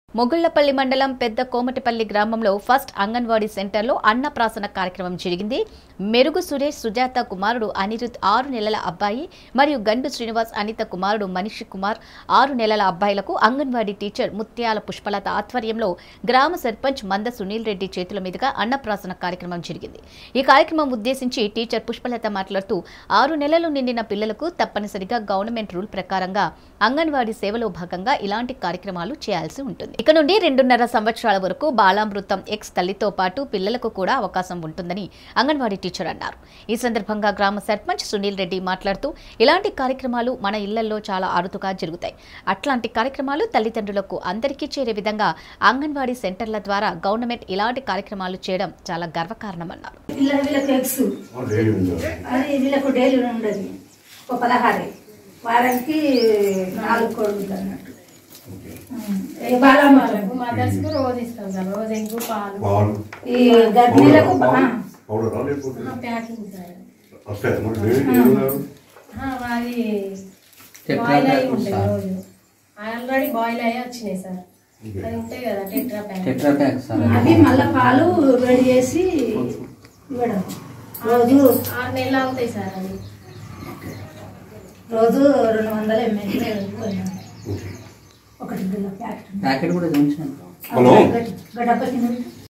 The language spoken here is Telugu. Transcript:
మొగుళ్లపల్లి మండలం పెద్ద కోమటిపల్లి గ్రామంలో ఫస్ట్ అంగన్వాడీ సెంటర్లో అన్నప్రాసన కార్యక్రమం జరిగింది మెరుగు సురేష్ సుజాత కుమారుడు అనిరుద్ ఆరు నెలల అబ్బాయి మరియు గండు శ్రీనివాస్ అనిత కుమారుడు మనిషి కుమార్ ఆరు నెలల అబ్బాయిలకు అంగన్వాడీ టీచర్ ముత్యాల పుష్పలత ఆధ్వర్యంలో గ్రామ సర్పంచ్ మంద సునీల్ రెడ్డి చేతుల మీదుగా అన్నప్రాసన కార్యక్రమం జరిగింది ఈ కార్యక్రమం ఉద్దేశించి టీచర్ పుష్పలత మాట్లాడుతూ ఆరు నెలలు నిండిన పిల్లలకు తప్పనిసరిగా గవర్నమెంట్ రూల్ ప్రకారంగా అంగన్వాడీ సేవలో భాగంగా ఇలాంటి కార్యక్రమాలు చేయాల్సి ఉంటుంది ఇక నుండి రెండున్నర సంవత్సరాల వరకు బాలామృతం ఎక్స్ తల్లితో పాటు పిల్లలకు కూడా అవకాశం ఉంటుందని అంగన్వాడీ టీచర్ అన్నారు ఈ సందర్భంగా గ్రామ సర్పంచ్ సునీల్ రెడ్డి మాట్లాడుతూ ఇలాంటి కార్యక్రమాలు మన ఇళ్లలో చాలా అరుదుగా జరుగుతాయి అట్లాంటి కార్యక్రమాలు తల్లిదండ్రులకు అందరికీ చేరే విధంగా అంగన్వాడీ సెంటర్ల ద్వారా గవర్నమెంట్ ఇలాంటి కార్యక్రమాలు చేయడం చాలా గర్వకారణమన్నారు పిల్ల వీళ్ళకి ఎగ్స్ డైలీ ఉందా అది వీళ్ళకు డైలీ ఉండదు ఒక పదహారే వారానికి నాలుగు కోళ్ళు అన్నట్టు ఓకే ఈ బాలమ్మలకు మదర్స్ కు రోజు ఇస్తాం సార్ రోజు ఎగ్గు పాలు పాలు ఈ గర్భిణీలకు ఆ, పౌడరా లేకపోతే ప్యాకింగ్ సార్ వస్తాయి మరి డైలీ ఏమన్నారు ఆ, అది బాయిల్ అయ్యి ఉంటాయి రోజు ఆల్రెడీ బాయిల్ అయ్యి వచ్చినాయి సార్ అది ఉంటాయి కదా tetra pack tetra pack sir అవి మళ్ళా పాలు వేడి చేసి ఇవ్వడం రోజు ఆరు నెలలు అవుతాయి సార్ అది రోజు రెండు వందల ఎంఎల్ ఓకే ఒకటి కిలో ప్యాకెట్ ప్యాకెట్ కూడా చూపించాను హలో గడ్డప కింద